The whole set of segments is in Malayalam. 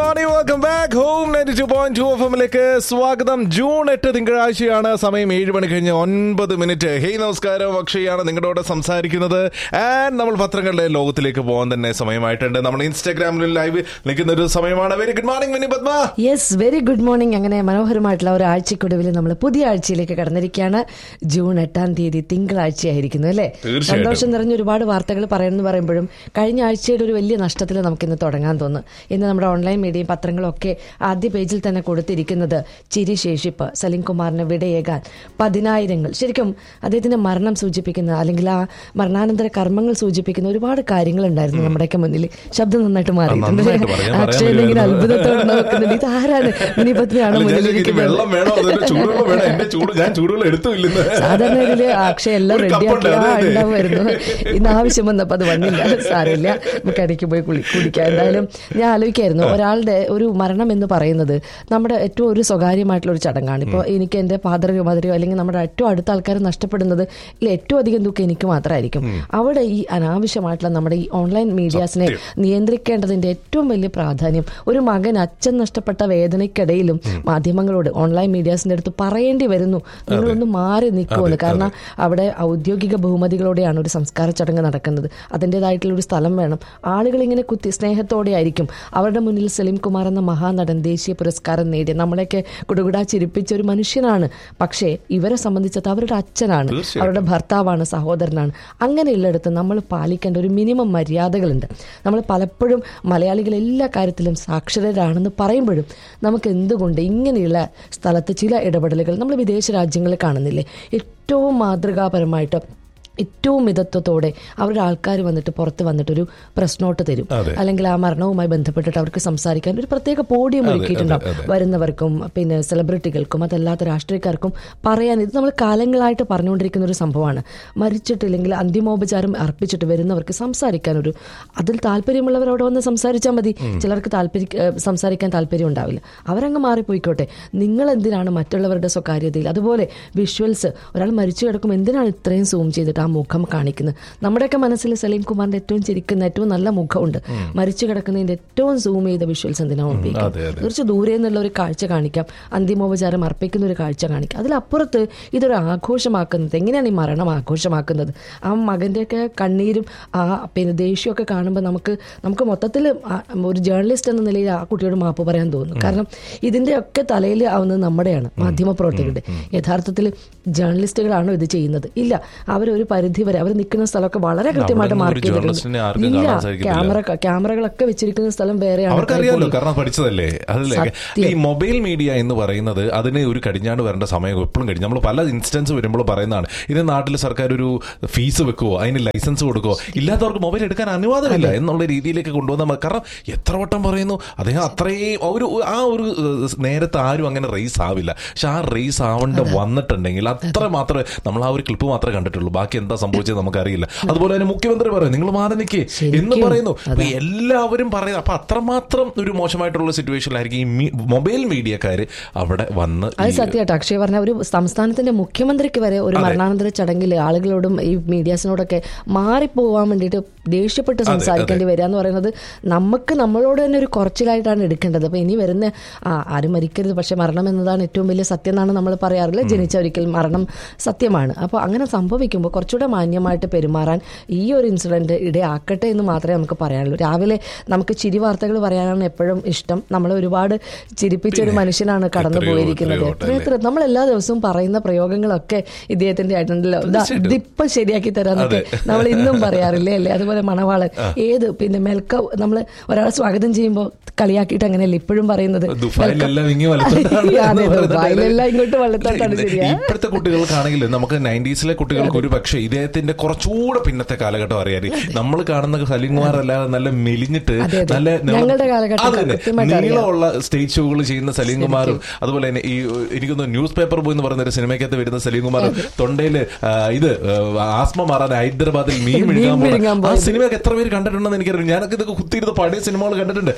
Morning welcome back home ninety two point two F എമ്മിലേക്ക് സ്വാഗതം ജൂൺ എട്ട് തിങ്കളാഴ്ചയാണ് സമയം ഏഴ് മണി കഴിഞ്ഞ് ഒൻപത് മിനിറ്റ് ഹേയ് നമസ്കാരം അക്ഷയാണ് നിങ്ങളോട് സംസാരിക്കുന്നത് ആൻഡ് നമ്മൾ പത്രങ്ങളുടെ ലോകത്തിലേക്ക് പോകാൻ തന്നെ സമയമായിട്ടുണ്ട് നമ്മൾ ഇൻസ്റ്റാഗ്രാമിൽ ലൈവ് നിൽക്കുന്ന ഒരു സമയമാണ് very good morning Mini Padma yes very good morning അങ്ങനെ മനോഹരമായിട്ടുള്ള ഒരു ആഴ്ചക്കൊടുവിൽ നമ്മൾ പുതിയ ആഴ്ചയിലേക്ക് കടന്നിരിക്കുകയാണ് ജൂൺ എട്ടാം തീയതി തിങ്കളാഴ്ചയായിരിക്കുന്നു അല്ലേ തീർച്ചയായിട്ടും. സന്തോഷം നിറഞ്ഞ ഒരുപാട് വാർത്തകൾ പറയുന്നു പറയുമ്പോഴും കഴിഞ്ഞ ആഴ്ചയുടെ ഒരു വലിയ നഷ്ടത്തിൽ നമുക്ക് ഇന്ന് തുടങ്ങാൻ തോന്നുന്നു ഇന്ന് നമ്മുടെ ഓൺലൈൻ മീഡിയയും പത്രങ്ങളും ഒക്കെ ആദ്യ പേജിൽ തന്നെ കൊടുത്തിരിക്കുന്നത് ചിരി ശേഷിപ്പ് സലീം കുമാറിന് വിടയേകാൻ പതിനായിരങ്ങൾ ശരിക്കും അദ്ദേഹത്തിന്റെ മരണം സൂചിപ്പിക്കുന്ന അല്ലെങ്കിൽ ആ മരണാനന്തര കർമ്മങ്ങൾ സൂചിപ്പിക്കുന്ന ഒരുപാട് കാര്യങ്ങൾ ഉണ്ടായിരുന്നു നമ്മുടെയൊക്കെ മുന്നിൽ ശബ്ദം നന്നായിട്ട് മാറിയിട്ടുണ്ട് നന്നായിട്ട് പറയാം, പറയാൻ അക്ഷയൻ ഇങ്ങനെ വരുമായിരുന്നു. അത്ഭുതത്തോടെ നോക്കുന്നുണ്ട് ഇത് ആരാണ് മിനിപത്നിയാണോ അല്ല, ഞാൻ ചോദിക്കുന്നത് മുന്നിലിരിക്കുന്നത് വെള്ളം വേണോ അതിന്റെ ചൂടുവെള്ളം വേണോ എന്റെ ചൂട് ഞാൻ ചൂടുവെള്ളം എടുത്തില്ലെന്ന് സാധാരണ ഇതില് അക്ഷയ എല്ലാം ഒരു കപ്പുണ്ട്, റെഡിയാക്കി അതെ, അതെ. ഉണ്ടാവുമായിരുന്നു ഇന്ന് ആവശ്യം വന്നപ്പോ അത് വന്നില്ല സാരമില്ല നമുക്ക് ഇടയ്ക്ക് പോയി കുളി കുടിക്കാം എന്തായാലും ഞാൻ ആലോചിക്കായിരുന്നു ഒരാളുടെ ഒരു മരണം എന്ന് പറയുന്നത് നമ്മുടെ ഏറ്റവും ഒരു സ്വകാര്യമായിട്ടുള്ള ഒരു ചടങ്ങാണ് ഇപ്പോൾ എനിക്ക് എന്റെ ഫാദറോ മദറോ അല്ലെങ്കിൽ നമ്മുടെ ഏറ്റവും അടുത്ത ആൾക്കാർ നഷ്ടപ്പെടുന്നത് ഇതിൽ ഏറ്റവും അധികം ദുഃഖം എനിക്ക് മാത്രമായിരിക്കും അവിടെ ഈ അനാവശ്യമായിട്ടുള്ള നമ്മുടെ ഈ ഓൺലൈൻ മീഡിയാസിനെ നിയന്ത്രിക്കേണ്ടതിന്റെ ഏറ്റവും വലിയ പ്രാധാന്യം ഒരു മകൻ അച്ഛൻ നഷ്ടപ്പെട്ട വേദനയ്ക്കിടയിലും മാധ്യമങ്ങളോട് ഓൺലൈൻ മീഡിയാസിന്റെ അടുത്ത് പറയേണ്ടി വരുന്നു നിങ്ങളൊന്ന് മാറി നിൽക്കുമെന്ന് കാരണം അവിടെ ഔദ്യോഗിക ബഹുമതികളോടെയാണ് ഒരു സംസ്കാര ചടങ്ങ് നടക്കുന്നത് അതിൻ്റെതായിട്ടുള്ള ഒരു സ്ഥലം വേണം ആളുകൾ ഇങ്ങനെ കുത്തി സ്നേഹത്തോടെ ആയിരിക്കും അവരുടെ മുന്നിൽ സലീം കുമാർ എന്ന മഹാനടൻ ദേശീയ പുരസ്കാരം നേടിയ നമ്മളെയൊക്കെ കുടുകുടാ ചിരിപ്പിച്ച ഒരു മനുഷ്യനാണ് പക്ഷേ ഇവരെ സംബന്ധിച്ചത് അവരുടെ അച്ഛനാണ് തീർച്ചയായിട്ടും. അവരുടെ ഭർത്താവാണ് സഹോദരനാണ് അങ്ങനെയുള്ളിടത്ത് നമ്മൾ പാലിക്കേണ്ട ഒരു മിനിമം മര്യാദകളുണ്ട് നമ്മൾ പലപ്പോഴും മലയാളികൾ എല്ലാ കാര്യത്തിലും സാക്ഷരരാണെന്ന് പറയുമ്പോഴും നമുക്ക് എന്തുകൊണ്ട് ഇങ്ങനെയുള്ള സ്ഥലത്ത് ചില ഇടപെടലുകൾ നമ്മൾ വിദേശ രാജ്യങ്ങളിൽ കാണുന്നില്ലേ ഏറ്റവും മാതൃകാപരമായിട്ട് ഏറ്റവും മിതത്വത്തോടെ അവരുടെ ആൾക്കാർ വന്നിട്ട് പുറത്ത് വന്നിട്ട് ഒരു പ്രസ് നോട്ട് തരും അതെ. അല്ലെങ്കിൽ ആ മരണവുമായി ബന്ധപ്പെട്ടിട്ട് അവർക്ക് സംസാരിക്കാൻ ഒരു പ്രത്യേക പോഡിയം അതെ, ഒരുക്കിയിട്ടുണ്ടാവും അതെ, അതെ. വരുന്നവർക്കും പിന്നെ സെലിബ്രിറ്റികൾക്കും അതല്ലാത്ത രാഷ്ട്രീയക്കാർക്കും പറയാൻ ഇത് നമ്മൾ കാലങ്ങളായിട്ട് പറഞ്ഞുകൊണ്ടിരിക്കുന്ന ഒരു സംഭവമാണ് മരിച്ചിട്ടില്ലെങ്കിൽ അന്തിമോപചാരം അർപ്പിച്ചിട്ട് വരുന്നവർക്ക് സംസാരിക്കാൻ ഒരു അതിൽ താല്പര്യമുള്ളവർ അവിടെ വന്ന് സംസാരിച്ചാൽ മതി ചിലർക്ക് താല്പര്യ ഏഹ് സംസാരിക്കാൻ താല്പര്യം ഉണ്ടാവില്ല അവരങ്ങ് മാറിപ്പോയിക്കോട്ടെ നിങ്ങൾ എന്തിനാണ് മറ്റുള്ളവരുടെ സ്വകാര്യതയിൽ അതുപോലെ വിഷ്വൽസ് ഒരാൾ മരിച്ചു കിടക്കും എന്തിനാണ് ഇത്രയും സൂം ചെയ്തിട്ട് ആ മുഖം കാണിക്കുന്നത് നമ്മുടെയൊക്കെ മനസ്സിൽ സലീം കുമാറിന്റെ ഏറ്റവും ചിരിക്കുന്ന ഏറ്റവും നല്ല മുഖമുണ്ട് മരിച്ചു കിടക്കുന്നതിന്റെ ഏറ്റവും സൂം ചെയ്ത വിഷ്വൽസ് എന്തിനാണ് അതെ, ഉപയോഗിക്കുന്നത് അതെ. കുറച്ച് ദൂരെ നിന്നുള്ള ഒരു കാഴ്ച കാണിക്കാം അന്തിമോപചാരം അർപ്പിക്കുന്ന ഒരു കാഴ്ച കാണിക്കാം അതിലപ്പുറത്ത് ഇതൊരു ആഘോഷമാക്കുന്നത് എങ്ങനെയാണ് ഈ മരണം ആഘോഷമാക്കുന്നത് ആ മകൻ്റെയൊക്കെ കണ്ണീരും ആ പിന്നെ ദേഷ്യമൊക്കെ കാണുമ്പോൾ നമുക്ക് നമുക്ക് മൊത്തത്തിൽ ആ ഒരു ജേർണലിസ്റ്റ് എന്ന നിലയിൽ ആ കുട്ടിയോട് മാപ്പ് പറയാൻ തോന്നുന്നു കാരണം ഇതിൻ്റെയൊക്കെ തലയിൽ ആവുന്നത് നമ്മുടെയാണ് മാധ്യമപ്രവർത്തകരുടെ യഥാർത്ഥത്തിൽ ജേർണലിസ്റ്റുകളാണോ ഇത് ചെയ്യുന്നത് ഇല്ല അവരൊരു പരിധി വരെ അവർ നിൽക്കുന്ന സ്ഥലമൊക്കെ വളരെ കൃത്യമായിട്ട് അവിടുന്ന് ഒരു മാർക്ക് ജേർണലിസ്റ്റിനെ ആർക്കും ഇല്ല കാണാൻ സാധിക്കത്തില്ല. ക്യാമറ ക്യാമറകളൊക്കെ വെച്ചിരിക്കുന്ന സ്ഥലം വേറെയാണ് അവർക്കറിയാലോ കാരണം പഠിച്ചതല്ലേ അതല്ലേ സത്യം. ഈ മൊബൈൽ മീഡിയ എന്ന് പറയുന്നത് അതിന് ഒരു കടിഞ്ഞാണ്ട് വരേണ്ട സമയം എപ്പോഴും കഴിഞ്ഞു നമ്മൾ പല ഇൻസ്റ്റൻസ് വരുമ്പോൾ പറയുന്നതാണ് ഇത് നാട്ടിൽ സർക്കാർ ഒരു ഫീസ് വെക്കുവോ അതിന് ലൈസൻസ് കൊടുക്കുവോ ഇല്ലാത്തവർക്ക് മൊബൈൽ എടുക്കാൻ അനുവാദമില്ല എന്നുള്ള രീതിയിലേക്ക് കൊണ്ടുവന്നാൽ മതി കാരണം എത്ര വട്ടം പറയുന്നു അദ്ദേഹം അത്രയും ഒരു ആ ഒരു ഏഹ്, നേരത്തെ ആരും അങ്ങനെ റേസ് ആവില്ല പക്ഷെ ആ റേസ് ആവേണ്ട വന്നിട്ടുണ്ടെങ്കിൽ അത്ര മാത്രമേ നമ്മൾ ആ ഒരു ക്ലിപ്പ് മാത്രമേ കണ്ടിട്ടുള്ളൂ ബാക്കി എന്താ സംഭവിച്ചത് നമുക്കറിയില്ല അതുപോലെ തന്നെ മുഖ്യമന്ത്രി പറയും നിങ്ങൾ മാറി നിൽക്കേ എന്ന് ശരിക്കും. പറയുന്നു അപ്പൊ എല്ലാവരും പറയുന്നത് അപ്പൊ അത്രമാത്രം ഒരു മോശമായിട്ടുള്ള സിറ്റുവേഷനിലായിരിക്കും ഈ മീ- മൊബൈൽ മീഡിയക്കാര് അവിടെ വന്ന് അത് ഈ- സത്യമായിട്ട് അക്ഷയ് പറഞ്ഞ ഒരു സംസ്ഥാനത്തിന്റെ മുഖ്യമന്ത്രിക്ക് വരെ ഒരു മരണാനന്തര ചടങ്ങിൽ ആളുകളോടും ഈ മീഡിയാസിനോടൊക്കെ മാറിപ്പോവാൻ വേണ്ടിയിട്ട് ദേഷ്യപ്പെട്ട് സംസാരിക്കേണ്ടി വരിക എന്ന് പറയുന്നത് നമുക്ക് നമ്മളോട് തന്നെ ഒരു കുറച്ചിലായിട്ടാണ് എടുക്കേണ്ടത് അപ്പൊ ഇനി വരുന്ന ആ ആരും മരിക്കരുത് പക്ഷെ മരണം എന്നതാണ് ഏറ്റവും വലിയ സത്യം എന്നാണ് നമ്മൾ പറയാറില്ല ജനിച്ച ഒരിക്കൽ മരണം സത്യമാണ് അപ്പോൾ അങ്ങനെ സംഭവിക്കുമ്പോൾ കുറച്ചുകൂടെ മാന്യമായിട്ട് പെരുമാറാൻ ഈ ഒരു ഇൻസിഡന്റ് ഇടയാക്കട്ടെ എന്ന് മാത്രമേ നമുക്ക് പറയാനുള്ളൂ രാവിലെ നമുക്ക് ചിരി വാർത്തകൾ പറയാനാണ് എപ്പോഴും ഇഷ്ടം നമ്മളെ ഒരുപാട് ചിരിപ്പിച്ച ഒരു മനുഷ്യനാണ് കടന്നു എത്രയോ, പോയിരിക്കുന്നത് എത്രയോ എത്ര എത്ര നമ്മൾ എല്ലാ ദിവസവും പറയുന്ന പ്രയോഗങ്ങളൊക്കെ ഇദ്ദേഹത്തിന്റെ ആയിട്ടുണ്ടല്ലോ ദാ, തീർച്ചയായിട്ടും. ഇതിപ്പം ശരിയാക്കി തരാന്നൊക്കെ നമ്മൾ ഇന്നും പറയാറില്ലേ അല്ലേ അതുപോലെ മണവാളൻ ഏത് പിന്നെ മെൽക്ക നമ്മൾ ഒരാളെ സ്വാഗതം ചെയ്യുമ്പോൾ കളിയാക്കിയിട്ട് അങ്ങനെയല്ലേ ഇപ്പോഴും പറയുന്നത് ദുബായിലെല്ലാം ഇങ്ങി വലത്തോട്ടാണ് അതെ, എന്ന് പറയുന്നത് ദുബായിലെല്ലാം ഇങ്ങോട്ട് വലത്തോട്ടാണ് ഇല്ല, ശരിയാ. ഇപ്പോഴത്തെ കുട്ടികൾക്കാണെങ്കിൽ നമുക്ക് നയൻറ്റീസിലെ കുട്ടികൾക്ക് ഒരു പക്ഷേ ഇദ്ദേഹത്തിന്റെ കുറച്ചുകൂടെ പിന്നത്തെ കാലഘട്ടം അറിയാൻ നമ്മൾ കാണുന്ന സലിംകുമാർ അല്ലാതെ നല്ല മെലിഞ്ഞിട്ട് അതെ, അതെ. നല്ല നീളം- ഞങ്ങളുടെ കാലഘട്ടത്തിൽ അത് തന്നെ. കൃത്യമായിട്ട് അറിയാം. നീളമുള്ള സ്റ്റേജ് ഷോകൾ ചെയ്യുന്ന സലീംകുമാറും അതുപോലെ തന്നെ ഈ ഏഹ്, എനിക്കൊന്ന് ന്യൂസ് പേപ്പർ ബോയ് എന്ന് പറയുന്ന ഒരു സിനിമയ്ക്കകത്ത് വരുന്ന സലീംകുമാറും തൊണ്ടയിൽ ഇത് ഏഹ്, ആസ്മ മാറാൻ ഹൈദരാബാദിൽ മീൻ മീൻ വിഴുങ്ങാൻ വിഴുങ്ങാൻ പോകുന്ന ആ പോയത്. സിനിമയൊക്കെ എത്ര പേര് കണ്ടിട്ടുണ്ടെന്ന് എനിക്കറിയാം ഞാനൊക്കെ ഇതൊക്കെ കുത്തിയിരുന്ന് പഴയ സിനിമകൾ കണ്ടിട്ടുണ്ട്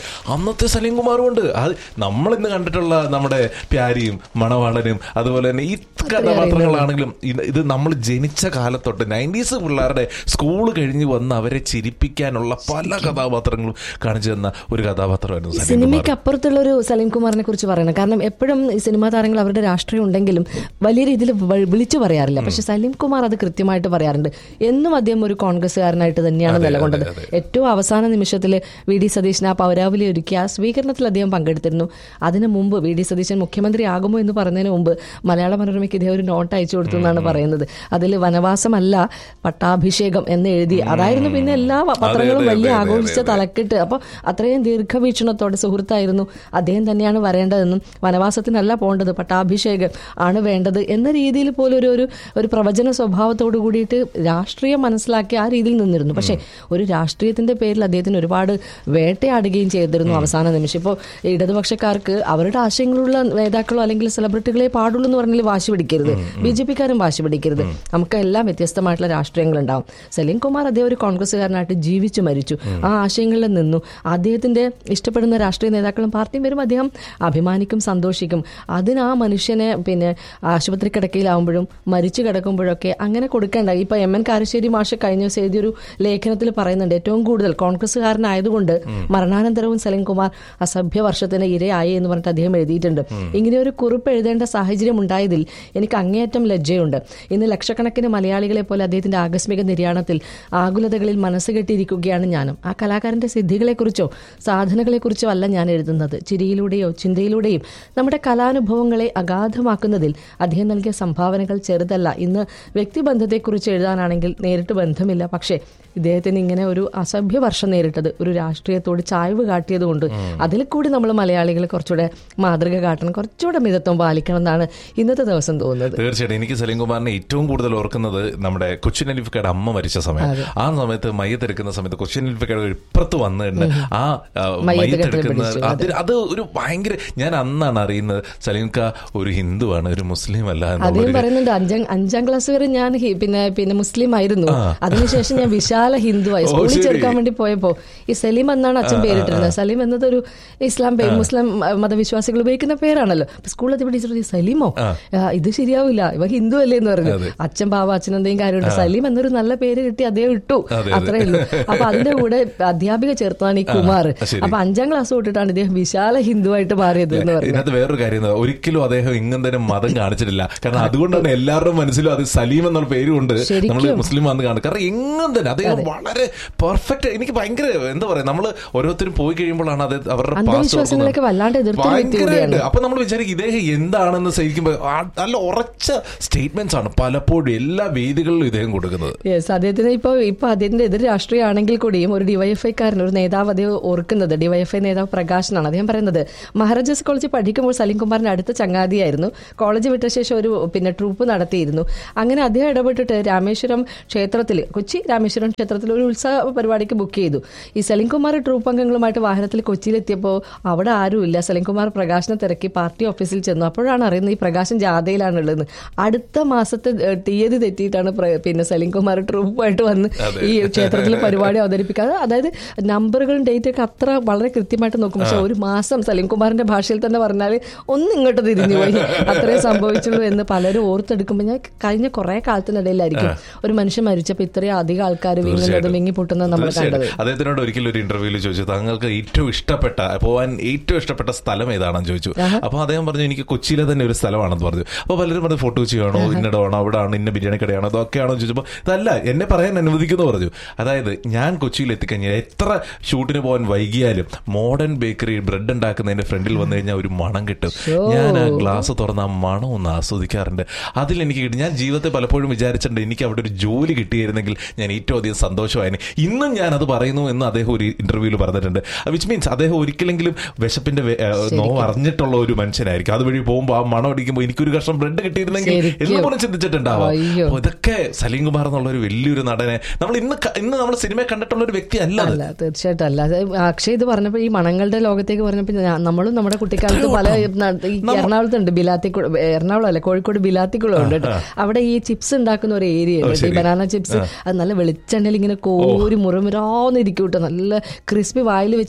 അന്നത്തെ സലീം കുമാറും ഉണ്ട് അത് നമ്മൾ ഇന്ന് കണ്ടിട്ടുള്ള നമ്മുടെ പ്യാരിയും മണവാളനും അതുപോലെ തന്നെ ഈ കഥാപാത്രങ്ങളാണെങ്കിലും ഇത് ഇത് നമ്മൾ ജനിച്ച കാലത്തൊട്ട് നയൻറ്റീസ് പിള്ളേരുടെ സ്കൂൾ കഴിഞ്ഞ് വന്ന് അവരെ ചിരിപ്പിക്കാനുള്ള പല കഥാപാത്രങ്ങളും കാണിച്ചു തന്ന ഒരു കഥാപാത്രമായിരുന്നു സലീം കുമാർ സിനിമയ്ക്ക് അപ്പുറത്തുള്ള ഒരു സലീം കുമാറിനെ കുറിച്ച് പറയണം കാരണം എപ്പോഴും ഈ സിനിമാ താരങ്ങൾ അവരുടെ രാഷ്ട്രീയം ഉണ്ടെങ്കിലും വലിയ രീതിയിൽ വ- വിളിച്ചു പറയാറില്ല പക്ഷെ സലീം കുമാർ അത് കൃത്യമായിട്ട് പറയാറുണ്ട് എന്നും അദ്ദേഹം ഒരു കോൺഗ്രസ്സുകാരനായിട്ട് തന്നെയാണ് നിലകൊണ്ടത് ഏറ്റവും അവസാന നിമിഷത്തിൽ വി ഡി സതീശൻ ആ പൗരാവലി ഒരുക്കി ആ സ്വീകരണത്തിൽ അദ്ദേഹം പങ്കെടുത്തിരുന്നു അതിനു മുമ്പ് വി ഡി സതീശൻ മുഖ്യമന്ത്രി ആകുമോ എന്ന് പറഞ്ഞതിന് മുമ്പ് മലയാള മനോരമയ്ക്ക് ഇദ്ദേഹം ഒരു നോട്ട് അയച്ചു കൊടുത്തു എന്നാണ് പറയുന്നത് അതിൽ വനവാസമല്ല പട്ടാഭിഷേകം എന്ന് എഴുതി അതായിരുന്നു പിന്നെ എല്ലാ വ- പത്രങ്ങളും അതെ, വലിയ അതെ, അതെ, ആഘോഷിച്ച തലക്കെട്ട് അപ്പൊ അത്രയും ദീർഘവീക്ഷണത്തോടെ സുഹൃത്തായിരുന്നു അദ്ദേഹം തന്നെയാണ് വരേണ്ടതെന്നും വനവാസത്തിനല്ല പോകേണ്ടത് പട്ടാഭിഷേകം ആണ് വേണ്ടത് എന്ന രീതിയിൽ പോലും ഒരു ഒരു ഒരു പ്രവചന സ്വഭാവത്തോട് കൂടിയിട്ട് രാഷ്ട്രീയം മനസ്സിലാക്കി ആ രീതിയിൽ നിന്നിരുന്നു പക്ഷേ ഒരു രാഷ്ട്രീയത്തിന്റെ പേരിൽ അദ്ദേഹത്തിന് ഒരുപാട് വേട്ടയാടുകയും ചെയ്തിരുന്നു അവസാന നിമിഷം ഇപ്പോൾ ഇടതുപക്ഷക്കാർക്ക് അവരുടെ ആശയങ്ങളുള്ള നേതാക്കളോ അല്ലെങ്കിൽ സെലിബ്രിറ്റികളെ പാടുള്ളൂ എന്ന് പറഞ്ഞാൽ വാശി പിടിക്കരുത് ബി ജെ പിക്കാരും വാശി പിടിക്കരുത് നമുക്ക് എല്ലാം വ്യത്യസ്തമായിട്ടുള്ള രാഷ്ട്രീയങ്ങൾ ഉണ്ടാവും സലീം കുമാർ അദ്ദേഹം ഒരു കോൺഗ്രസ്സുകാരനായിട്ട് ജീവിച്ചു മരിച്ചു ആ ആശയങ്ങളിൽ നിന്നു അദ്ദേഹത്തിന്റെ ഇഷ്ടപ്പെടുന്ന രാഷ്ട്രീയ നേതാക്കളും പാർട്ടിയും വരും അദ്ദേഹം അഭിമാനിക്കും സന്തോഷിക്കും അതിന് ആ മനുഷ്യനെ പിന്നെ ആശുപത്രി കിടക്കയിലാവുമ്പോഴും മരിച്ചു കിടക്കുമ്പോഴൊക്കെ അങ്ങനെ കൊടുക്കേണ്ട ഇപ്പൊ എം എൻ കാരശ്ശേരി മാഷ് കഴിഞ്ഞ ദിവസം എഴുതിയൊരു ലേഖനത്തിൽ പറയുന്നുണ്ട് ഏറ്റവും കൂടുതൽ കോൺഗ്രസ്സുകാരനായതുകൊണ്ട് മരണാനന്തരവും സലീം കുമാർ അസഭ്യ വർഷത്തിന് ഇരയായി എന്ന് പറഞ്ഞിട്ട് അദ്ദേഹം എഴുതിയിട്ടുണ്ട് ഇങ്ങനെ ഒരു കുറിപ്പ് എഴുതേണ്ട സാഹചര്യം ഉണ്ടായതിൽ എനിക്ക് അങ്ങേയറ്റം ലജ്ജയുണ്ട് ഇന്ന് ലക്ഷക്കണക്കിന് മലയാളികളെ പോലെ അദ്ദേഹത്തിന്റെ ആകസ്മിക നിര്യാണത്തിൽ ആകുലതകളിൽ മനസ്സ് കെട്ടിയിരിക്കുകയാണ് ഞാനും ആ കലാകാരന്റെ സിദ്ധികളെക്കുറിച്ചോ സാധനകളെക്കുറിച്ചോ അല്ല ഞാൻ എഴുതുന്നത് ചിരിയിലൂടെയോ ചിന്തയിലൂടെയും നമ്മുടെ കലാനുഭവങ്ങളെ അഗാധമാക്കുന്നതിൽ അദ്ദേഹം നൽകിയ സംഭാവനകൾ ചെറുതല്ല ഇന്ന് വ്യക്തിബന്ധത്തെക്കുറിച്ച് എഴുതാനാണെങ്കിൽ നേരിട്ട് ബന്ധമില്ല പക്ഷേ ഇദ്ദേഹത്തിന് ഇങ്ങനെ ഒരു അസഭ്യ വർഷം നേരിട്ടത് ഒരു രാഷ്ട്രീയത്തോട് ചായ്വ് കാട്ടിയതുകൊണ്ട് അതിൽ കൂടി നമ്മൾ മലയാളികൾ കുറച്ചുകൂടെ മാതൃക കാട്ടണം കുറച്ചുകൂടെ മിതത്വം പാലിക്കണം എന്നാണ് ഇന്നത്തെ ദിവസം തോന്നുന്നത് തീർച്ചയായിട്ടും എനിക്ക് സലീം കുമാറിനെ ഏറ്റവും കൂടുതൽ ഓർക്കുന്നത് നമ്മുടെ കൊച്ചിൻ അലിഫിക്കയുടെ അമ്മ മരിച്ച സമയം ആ സമയത്ത് മയ്യത്തെടുക്കുന്ന സമയത്ത് കൊച്ചിൻ അലിഫിക്കയുടെ ഇപ്പുറത്ത് വന്നിട്ടുണ്ട് ആ ആ, മയ്യത്തെടുക്കുന്ന പിടിച്ചു, അത് അത് ഒരു ഭയങ്കര ഞാൻ അന്നാണ് അറിയുന്നത് സലീംക ഒരു ഹിന്ദുവാണ് ഒരു മുസ്ലിം അല്ല അദ്ദേഹം എന്നുള്ളൊരു പറയുന്നുണ്ട് അഞ്ചാം അഞ്ചാം ക്ലാസ് വരെ ഞാൻ ഹി- പിന്നെ പിന്നെ മുസ്ലിം ആയിരുന്നു അതിനുശേഷം ഞാൻ വിശാല ഹിന്ദുവായി ഓ, സ്കൂളിൽ ശരി. ചേർക്കാൻ വേണ്ടി പോയപ്പോ ഈ സലീം എന്നാണ് അച്ഛൻ പേരിട്ടിരുന്നത് സലീം എന്നതൊരു ഇസ്ലാം പേര് മുസ്ലിം മ- മതവിശ്വാസികൾ ഉപയോഗിക്കുന്ന പേരാണല്ലോ അപ്പൊ സ്കൂളിൽ എത്തിയപ്പോൾ ടീച്ചർ ചോദിച്ചു, സലീമോ ആ, ഇത് ശരിയാവില്ല ഇവ ഹിന്ദു അല്ലേ എന്ന് പറഞ്ഞു അച്ഛൻ പാവ അച്ഛൻ എന്തെങ്കിലും കാര്യമുണ്ട് സലീം എന്നൊരു നല്ല പേര് കിട്ടി അദ്ദേഹം ഇട്ടു അതെ. അത്രേ ഉള്ളൂ അപ്പൊ അതിന്റെ കൂടെ അധ്യാപിക ചേർത്താണ് ഈ കുമാർ ശരി. അപ്പൊ അഞ്ചാം ക്ലാസ് തൊട്ടിട്ടാണ് ഇദ്ദേഹം വിശാല ഹിന്ദുവായിട്ട് മാറിയത് എന്ന് പറഞ്ഞു ഇതിനകത്ത് വേറൊരു കാര്യം എന്താ, ഒരിക്കലും അദ്ദേഹം ഇങ്ങനെ മതം കാണിച്ചിട്ടില്ല കാരണം അതുകൊണ്ടാണ് എല്ലാവരുടെ മനസ്സിലും അത് സലീം എന്നുള്ള പേരുകൊണ്ട് ശരിക്കും. നമ്മൾ മുസ്ലിം ആണെന്ന് കാണും കാരണം എങ്ങനെ തന്നെ അദ്ദേഹം വളരെ പെർഫെക്റ്റ് എനിക്ക് ഭയങ്കര എന്താ പറയാ നമ്മൾ ഓരോരുത്തരും പോയി കഴിയുമ്പോഴാണ് അത് അവരുടെ past അന്ധവിശ്വാസങ്ങളൊക്കെ ഓർക്കുന്നത്. വല്ലാണ്ട് എതിർത്ത ഒരു വ്യക്തി ഭയങ്കരമായിട്ട്. കൂടിയാണ് അപ്പൊ നമ്മൾ വിചാരിക്കും ഇദ്ദേഹം എന്താണെന്ന് ശരിക്കും ആ- നല്ല ഉറച്ച സ്റ്റേറ്റ്മെന്റ്സ് ആണ് പലപ്പോഴും എല്ലാ വേദികളിലും ഇദ്ദേഹം കൊടുക്കുന്നത് യെസ് അദ്ദേഹത്തിന് ഇപ്പൊ ഇപ്പൊ അതിന്റെ എതിർ രാഷ്ട്രീയമാണെങ്കിൽ കൂടിയും ഒരു ഡിവൈഎഫ്ഐക്കാരൻ ഒരു നേതാവ് അദ്ദേഹം ഓർക്കുന്നത് ഡിവൈഎഫ്ഐ നേതാവ് പ്രകാശനാണ് അദ്ദേഹം പറയുന്നത് മഹാരാജാസ് കോളേജിൽ പഠിക്കുമ്പോൾ സലീം കുമാറിന്റെ അടുത്ത ചങ്ങാതിയായിരുന്നു കോളേജ് വിട്ട ശേഷം ഒരു പിന്നെ ട്രൂപ്പ് നടത്തിയിരുന്നു അങ്ങനെ അദ്ദേഹം ഇടപെട്ടിട്ട് രാമേശ്വരം ക്ഷേത്രത്തിൽ കൊച്ചി രാമേശ്വരം ക്ഷേത്രത്തിൽ ഒരു ഉത്സവ പരിപാടിക്ക് ബുക്ക് ചെയ്തു ഈ സലീം കുമാർ ട്രൂപ്പ് അംഗങ്ങളുമായിട്ട് വാഹനത്തിൽ കൊച്ചിയിലെത്തിയപ്പോൾ അവിടെ ആരുമില്ല സലീം കുമാർ പ്രകാശനെ തിരക്കി പാർട്ടി ഓഫീസിൽ ചെന്നു അപ്പോഴാണ് അറിയുന്നത് ഈ പ്രകാശൻ ജാഥയിലാണുള്ളത് അടുത്ത മാസത്തെ ഏഹ്, തീയതി തെറ്റിയിട്ടാണ് പ്ര- പിന്നെ സലീം കുമാർ ട്രൂപ്പുമായിട്ട് വന്ന് ഈ ക്ഷേത്രത്തിൽ പരിപാടി അവതരിപ്പിക്കാതെ അതായത് നമ്പറുകളും ഡേറ്റ് ഒക്കെ അത്ര വളരെ കൃത്യമായിട്ട് നോക്കും പക്ഷെ ഒരു മാസം സലീം കുമാറിന്റെ ഭാഷയിൽ തന്നെ പറഞ്ഞാൽ ഒന്ന് ഇങ്ങോട്ട് തിരിഞ്ഞു പോയി അത്രേ സംഭവിച്ചുള്ളൂ എന്ന് പലരും ഓർത്തെടുക്കുമ്പോൾ ഞാൻ കഴിഞ്ഞ കുറെ കാലത്തിനിടയിലായിരിക്കും ഒരു മനുഷ്യൻ മരിച്ചപ്പോൾ ഇത്രയും അധികം ആൾക്കാർ വിങ്ങുന്നത് വിങ്ങി പൊട്ടുന്നത് നമ്മൾ കണ്ടത് തീർച്ചയായിട്ടും. അദ്ദേഹത്തിനോട് ഒരിക്കലും ഒരു ഇന്റർവ്യൂവിൽ ചോദിച്ചു താങ്കൾക്ക് ഏറ്റവും ഇഷ്ടപ്പെട്ട പോവാൻ ഏറ്റവും ഇഷ്ടപ്പെട്ട സ്ഥലം ഏതാണെന്ന് ചോദിച്ചു അപ്പൊ അദ്ദേഹം പറഞ്ഞു എനിക്ക് കൊച്ചിയിലെ തന്നെ ഒരു സ്ഥലമാണെന്ന് പറഞ്ഞു അപ്പൊ പലരും പറഞ്ഞു ഫോട്ടോ ചെയ്യണോ ഇന്നടമാണോ അവിടെ ആണ് ഇന്ന ബിരിയാണി കടയാണോ അതൊക്കെയാണോ എന്ന് ചോദിച്ചപ്പോൾ ഇതല്ല എന്നെ പറയാൻ അനുവദിക്കുന്നു പറഞ്ഞു അതായത് ഞാൻ കൊച്ചിയിൽ എത്തിക്കഴിഞ്ഞാൽ എത്ര ഷൂട്ടിന് പോകാൻ വൈകിയാലും മോഡേൺ ബേക്കറി ബ്രെഡ് ഉണ്ടാക്കുന്നതിന്റെ ഫ്രണ്ടിൽ വന്നു കഴിഞ്ഞാൽ ഒരു മണം കിട്ടും ഞാൻ ആ ഗ്ലാസ് തുറന്ന് ആ മണം ഒന്ന് ആസ്വദിക്കാറുണ്ട് അതിൽ എനിക്ക് കിട്ടി ഞാൻ ജീവിതത്തെ പലപ്പോഴും വിചാരിച്ചിട്ടുണ്ട് എനിക്ക് അവിടെ ഒരു ജോലി കിട്ടിയിരുന്നെങ്കിൽ ഞാൻ ഏറ്റവും അധികം സന്തോഷമായിരുന്നു ഇന്നും ഞാൻ അത് പറയുന്നു എന്ന് അദ്ദേഹം ഒരു ഇന്റർവ്യൂവിൽ പറഞ്ഞിട്ടുണ്ട് വിച്ച് മീൻസ് അദ്ദേഹം ഒരിക്കലെങ്കിലും വിശപ്പിന്റെ വേ- ഏ, നോവ് അറിഞ്ഞിട്ടുള്ള ഒരു മനുഷ്യനായിരിക്കും അതുവഴി പോകുമ്പോൾ ആ മണം അടിക്കുമ്പോൾ എനിക്കൊരു കഷ്ണം ബ്രെഡ് കിട്ടിയിരുന്നെങ്കിൽ ശരിക്കും. എന്ന് പോലും ചിന്തിച്ചിട്ടുണ്ടാവാം അയ്യോ. അപ്പൊ ഇതൊക്കെ സലീം കുമാർ എന്നുള്ള ഒരു വലിയൊരു നടനെ നമ്മൾ ഇന്ന് ക- ഇന്ന് നമ്മൾ സിനിമ കണ്ടിട്ടുള്ള ഒരു വ്യക്തി അല്ല അത്. അല്ല തീർച്ചയായിട്ടും അല്ല അത് അക്ഷയ് ഇത് പറഞ്ഞപ്പോൾ ഈ മണങ്ങളുടെ ലോകത്തേക്ക് പറഞ്ഞപ്പോൾ ഞാൻ- നമ്മളും നമ്മുടെ കുട്ടിക്കാലത്ത് പല ന- ഈ എറണാകുളത്തുണ്ട് ബിലാത്തിക്കുളം എറണാകുളം അല്ല കോഴിക്കോട് ബിലാത്തിക്കുളം ഉണ്ട് കേട്ടോ അവിടെ ഈ ചിപ്സ് ഉണ്ടാക്കുന്ന ഒരു ഏരിയ ഉണ്ട് ഈ ബനാന ചിപ്സ് അത് നല്ല വെളിച്ചെണ്ണയിൽ ഇങ്ങനെ കോരി മുറമുരാന്ന് ഇരിക്കും കേട്ടോ നല്ല ക്രിസ്പി വായിൽ വെച്ച് കഴിഞ്ഞാൽ പറയുമ്പോൾ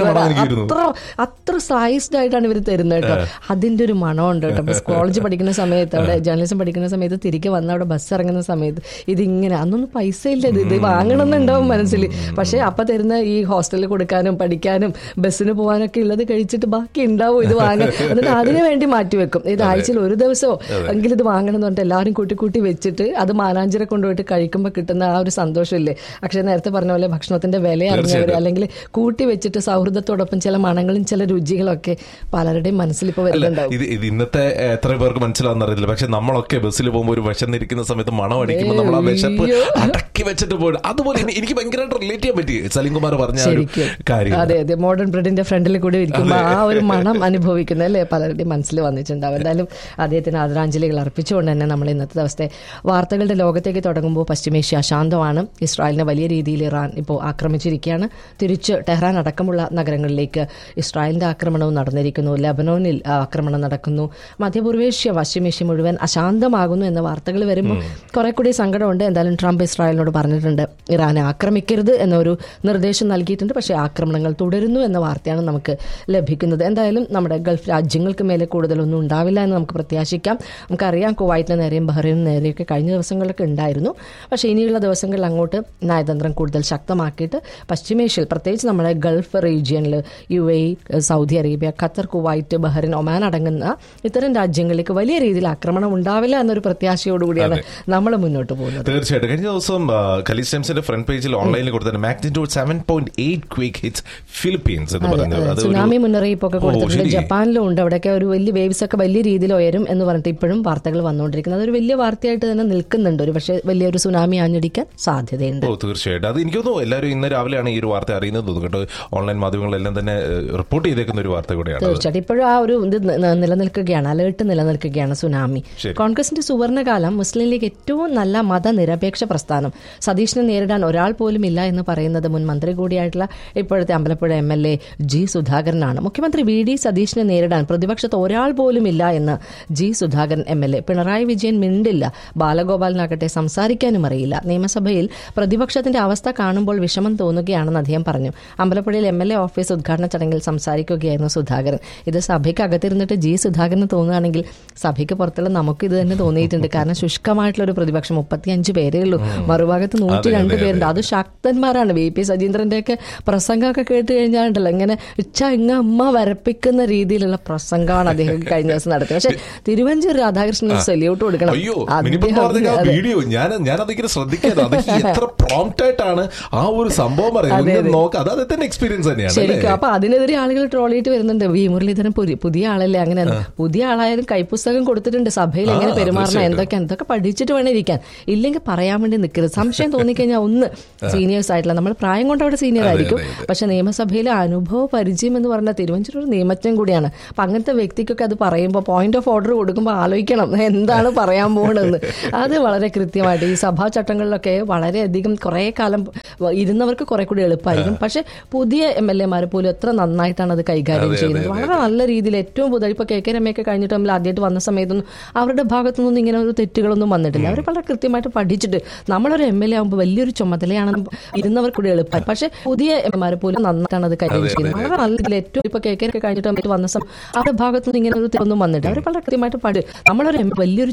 മണം എനിക്ക് വരുന്നു. അത്ര അത്ര സ്ലൈസ്ഡ് ആയിട്ടാണ് ഇവർ തരുന്നത് കേട്ടോ അതിന്റെ ഒരു മണമുണ്ട് കേട്ടോ ബസ് കോളേജ് പഠിക്കുന്ന സമയത്ത് അവിടെ ജേർണലിസം പഠിക്കുന്ന സമയത്ത് തിരികെ വന്ന് അവിടെ ബസ് ഇറങ്ങുന്ന സമയത്ത് ഇതിങ്ങനെ അന്നൊന്നും പൈസ ഇല്ല ഇത് ഇത് വാങ്ങണം എന്നുണ്ടാവും മനസ്സിൽ പക്ഷെ അപ്പൊ തരുന്ന ഈ ഹോസ്റ്റലിൽ കൊടുക്കാനും പഠിക്കാനും ബസ്സിന് പോകാനൊക്കെ ഉള്ളത് കഴിച്ചിട്ട് ബാക്കി ഉണ്ടാവും ഇത് വാങ്ങാൻ എന്നിട്ട് അതിനു വേണ്ടി മാറ്റി വെക്കും ഇത് ആഴ്ചയിൽ ഒരു ദിവസമോ എങ്കിലും ഇത് വാങ്ങണം എന്ന് പറഞ്ഞിട്ട് എല്ലാവരും കൂട്ടി കൂട്ടി വെച്ചിട്ട് അത് മാനാഞ്ചിറ കൊണ്ടുപോയിട്ട് കഴിക്കുമ്പോൾ കിട്ടുന്ന ആ ഒരു സന്തോഷമില്ലേ പക്ഷെ നേരത്തെ പറഞ്ഞ പോലെ ഭക്ഷണത്തിന്റെ വില അറിഞ്ഞവർ അല്ലെങ്കിൽ കൂട്ടി വെച്ചിട്ട് സൗഹൃദത്തോടൊപ്പം ചില മണങ്ങളും ചില രുചികളൊക്കെ പലരുടെയും മനസ്സിൽ ഇപ്പോൾ വരുന്നുണ്ടാവും ഇത് ഇത് ഇന്നത്തെ എത്ര പേർക്ക് മനസ്സിലാവുന്ന അറിയില്ല പക്ഷെ നമ്മളൊക്കെ ബസ്സിൽ പോകുമ്പോൾ ഒരു വിശന്നിരിക്കുന്ന സമയത്ത് മണം അടിക്കുമ്പോൾ നമ്മൾ ആ വിശപ്പ് അയ്യോ. അടക്കി വെച്ചിട്ട് പോയി അതുപോലെ എനി- എനിക്ക് ഭയങ്കരമായിട്ട് റിലേറ്റ് ചെയ്യാൻ പറ്റി സലീം കുമാർ പറഞ്ഞ ആ ഒരു ശരിക്കും കാര്യം അതെ അതെ മോഡേൺ ബ്രെഡിന്റെ ഫ്രണ്ടിൽ കൂടി ഇരിക്കുമ്പോൾ ആ ഒരു മണം അനുഭവിക്കുന്ന അല്ലേ പലരുടെയും മനസ്സിൽ വന്നിട്ടുണ്ടാവും എന്തായാലും അദ്ദേഹത്തിന് ആദരാഞ്ജലികൾ അർപ്പിച്ചുകൊണ്ട് തന്നെ നമ്മൾ ഇന്നത്തെ ദിവസത്തെ വാർത്തകളുടെ ലോകത്തേക്ക് തുടങ്ങുമ്പോൾ പശ്ചിമേഷ്യ അശാന്തമാണ് ഇസ്രായേലിനെ വലിയ രീതിയിൽ ഇറാൻ ഇപ്പോൾ ആക്രമിച്ചിരിക്കുകയാണ് തിരിച്ച് ടെഹ്റാൻ അടക്കമുള്ള നഗരങ്ങളിലേക്ക് ഇസ്രായേലിന്റെ ആക്രമണവും നടന്നിരിക്കുന്നു ലെബനോനിൽ ആ, ആക്രമണം നടക്കുന്നു മധ്യപൂർവേഷ്യ പശ്ചിമേഷ്യ മുഴുവൻ അശാന്തമാകുന്നു എന്ന വാർത്തകൾ വരുമ്പോൾ കുറെ കൂടി സങ്കടമുണ്ട് എന്തായാലും ട്രംപ് ഇസ്രായേലിനോട് പറഞ്ഞിട്ടുണ്ട് ഇറാനെ ആക്രമിക്കരുത് എന്നൊരു നിർദ്ദേശം നൽകിയിട്ടുണ്ട് പക്ഷേ ആക്രമണങ്ങൾ തുടരുന്നു എന്ന വാർത്തയാണ് നമുക്ക് ലഭിക്കുന്നത് എന്തായാലും നമ്മുടെ ഗൾഫ് രാജ്യങ്ങൾക്ക് മേലെ കൂടുതലൊന്നും ഉണ്ടാവില്ല എന്ന് നമുക്ക് പ്രത്യാശിക്കാം നമുക്കറിയാം കുവൈറ്റിന് നേരെയും ബഹ്റൈനും നേരെയൊക്കെ കഴിഞ്ഞ ദിവസങ്ങളിലൊക്കെ ഉണ്ടായിരുന്നു പക്ഷേ ഇനിയുള്ള ദിവസങ്ങളിൽ അങ്ങോട്ട് നയതന്ത്രം കൂടുതൽ ശക്തമാക്കിയിട്ട് പശ്ചിമേഷ്യയിൽ പ്രത്യേകിച്ച് നമ്മുടെ ഗൾഫ് റീജിയനിൽ U A Saudi Arabia Qatar Kuwait Bahrain Oman അടങ്ങുന്ന ഇത്തരം രാജ്യങ്ങളിലേക്ക് വലിയ രീതിയിൽ ആക്രമണം ഉണ്ടാവില്ല എന്നൊരു പ്രത്യാശയോടുകൂടിയാണ് നമ്മൾ മുന്നോട്ട് പോകുന്നത് തീർച്ചയായിട്ടും കഴിഞ്ഞ ദിവസം കലീസ് ടൈംസിന്റെ ഫ്രണ്ട് പേജിൽ ഓൺലൈനിൽ കൊടുത്ത magnitude seven point eight quake hits Philippines എന്ന് പറയുന്നത് അത് ഒരു- സുനാമി മുന്നറിയിപ്പൊക്കെ ഓ, കൊടുത്തിട്ടുണ്ട് ശരി. ജപ്പാനിലും ഉണ്ട് അവിടെയൊക്കെ ഒരു വലിയ വേവ്സ് ഒക്കെ വലിയ രീതിയിൽ ഉയരും എന്ന് പറഞ്ഞിട്ട് ഇപ്പോഴും വാർത്തകൾ വന്നുകൊണ്ടിരിക്കുന്നത് അതൊരു വലിയ വാർത്തയായിട്ട് തന്നെ നിൽക്കുന്നുണ്ട് ഒരു പക്ഷേ വലിയൊരു സുനാമി ആഞ്ഞടിക്കാൻ സാധ്യതയുണ്ട് ഓ തീർച്ചയായിട്ടും അത് എനിക്ക് തോന്നുന്നു എല്ലാവരും ഇന്ന് രാവിലെയാണ് ഈ ഒരു വാർത്ത അറിയുന്നത് തോന്നുന്നു കേട്ടോ ഓൺലൈൻ മാധ്യമങ്ങളെല്ലാം തന്നെ റിപ്പോർട്ട് ചെയ്തേക്കുന്ന ഒരു വാർത്ത കൂടെയാണ് അത്. തീർച്ചയായിട്ടും ഇപ്പോഴും ആ ഒരു ഇത് ന- ന- നിലനിൽക്കുകയാണ് അലേർട്ട് നിലനിൽക്കുകയാണ് സുനാമി ശരി. കോൺഗ്രസിന്റെ സുവർണകാലം മുസ്ലിം ലീഗ് ഏറ്റവും നല്ല മതനിരപേക്ഷ പ്രസ്ഥാനം സതീഷിനെ നേരിടാൻ ഒരാൾ പോലും ഇല്ല എന്ന് പറയുന്നത് മുൻ മന്ത്രി കൂടിയായിട്ടുള്ള ഇപ്പോഴത്തെ Ambalappuzha M L A G സുധാകരനാണ് മുഖ്യമന്ത്രി വി ഡി സതീഷിനെ നേരിടാൻ പ്രതിപക്ഷത്ത് ഒരാൾ പോലും ഇല്ല എന്ന് G Sudhakaran M L A Pinarayi Vijayan മിണ്ടില്ല ബാലഗോപാലിനാകട്ടെ സംസാരിക്കാനും അറിയില്ല നിയമസഭയിൽ പ്രതിപക്ഷത്തിന്റെ അവസ്ഥ കാണുമ്പോൾ വിഷമം തോന്നുകയാണെന്ന് അദ്ദേഹം പറഞ്ഞു അമ്പലപ്പുഴയിൽ എം എൽ എ ഓഫീസ് ഉദ്ഘാടന ചടങ്ങിൽ സംസാരിക്കുകയായിരുന്നു സുധാകരൻ ഇത് സഭയ്ക്ക് അകത്തിരുന്നിട്ട് ജി സുധാകരന് തോന്നുകയാണെങ്കിൽ സഭയ്ക്ക് പുറത്തുള്ള നമുക്ക് ഇത് തന്നെ തോന്നിയിട്ടുണ്ട് കാരണം ശുഷ്കമായിട്ടുള്ള ഒരു പ്രതിപക്ഷം മുപ്പത്തിയഞ്ച് പേരേ ഉള്ളൂ മറുഭാഗത്ത് നൂറ്റി രണ്ട് പേരുണ്ട് അത് ശക്തന്മാരാണ് വി പി സജീന്ദ്രന്റെ ഒക്കെ പ്രസംഗമൊക്കെ കേട്ട് കഴിഞ്ഞാലുണ്ടല്ലോ ഇങ്ങനെ ഇച്ച ഇങ്ങ അമ്മ വരപ്പിക്കുന്ന രീതിയിലുള്ള പ്രസംഗമാണ് അദ്ദേഹം കഴിഞ്ഞ ദിവസം നടത്തിയത് പക്ഷെ തിരുവഞ്ചൂർ രാധാകൃഷ്ണൻ സല്യൂട്ട് കൊടുക്കണം അയ്യോ മിനിപ്പം പറഞ്ഞ ആ അതെ. വീഡിയോ ഞാൻ ഞാൻ അതിങ്ങനെ ശ്രദ്ധിക്കാതെ അത് എത്ര പ്രോംപ്റ്റ് ആയിട്ടാണ് ആ ഒരു സംഭവം പറയുന്നത് നോക്കാം അത് അദ്ദേഹത്തിന്റെ എക്സ്പീരിയൻസ് തന്നെയാണ് അല്ലേ? ശരിക്കും അപ്പൊ അതിനെതിരെ ആളുകൾ ട്രോൾ ചെയ്തിട്ട് വരുന്നുണ്ട് വി മുരളീധരൻ പുതിയ പുതിയ ആളല്ലേ അങ്ങനെ പുതിയ ആളായാലും കൈപ്പുസ്തകം കൊടുത്തിട്ടുണ്ട് സഭയിൽ എങ്ങനെ ആ, പെരുമാറണം തീർച്ചയായിട്ടും. എന്തൊക്കെയാണ് ഇതൊക്കെ പഠിച്ചിട്ട് വേണം ഇരിക്കാൻ ഇല്ലെങ്കിൽ പറയാൻ വേണ്ടി നിൽക്കരുത് സംശയം തോന്നിക്കഴിഞ്ഞാൽ ഒന്ന് സീനിയേഴ്സ് ആയിട്ടുള്ള നമ്മൾ പ്രായം കൊണ്ട് അവിടെ സീനിയർ ആയിരിക്കും പക്ഷെ നിയമസഭയിലെ അനുഭവ പരിചയം എന്ന് പറഞ്ഞാൽ തിരുവഞ്ചൂർ ഒരു നിയമജ്ഞൻ കൂടിയാണ് അപ്പൊ അങ്ങനത്തെ വ്യക്തിക്കൊക്കെ അത് പറയുമ്പോൾ പോയിന്റ് ഓഫ് ഓർഡർ കൊടുക്കുമ്പോൾ ആലോചിക്കണം എന്താണ് പറയാൻ പോകുന്നതെന്ന് അത് വളരെ കൃത്യമായിട്ട് ഈ സഭാ ചട്ടങ്ങളിലൊക്കെ വളരെയധികം കുറേ കാലം ഇരുന്നവർക്ക് കുറെ കൂടി എളുപ്പമായിരിക്കും പക്ഷെ പുതിയ എം എൽ എമാരെ പോലും എത്ര നന്നായിട്ടാണ് അത് കൈകാര്യം ചെയ്യുന്നത് വളരെ നല്ല രീതിയിൽ ഏറ്റവും പുതിയ ഇപ്പൊ കെ കെ രമയൊക്കെ കഴിഞ്ഞിട്ട് നമ്മൾ ആദ്യമായിട്ട് വന്ന സമയത്തൊന്നും അവരുടെ ഭാഗത്തുനിന്നും ഇങ്ങനെ ഒരു തെറ്റുകളൊന്നും വന്നിട്ടില്ല അവർ വളരെ കൃത്യമായിട്ട് പഠിച്ചിട്ട് നമ്മളൊരു എം എൽ എ ആകുമ്പോൾ വലിയൊരു ചുമതലയാണ് ഇരുന്നവർക്ക് കൂടി എളുപ്പം പക്ഷെ പുതിയ എം എമാരെ പോലും നന്നായിട്ടാണ് അത് കൈകാര്യം ചെയ്യുന്നത് വളരെ നല്ല രീതിയിൽ ഏറ്റവും ഇപ്പൊ കെ കെ ഒക്കെ കഴിഞ്ഞിട്ട് നമ്മൾ വന്ന സമയം അവരുടെ ഭാഗത്തുനിന്ന് ഇങ്ങനെ ഒരു തെറ്റൊന്നും വന്നിട്ട് അവർ വളരെ കൃത്യമായിട്ട് പഠി നമ്മളൊരു എം- വലിയൊരു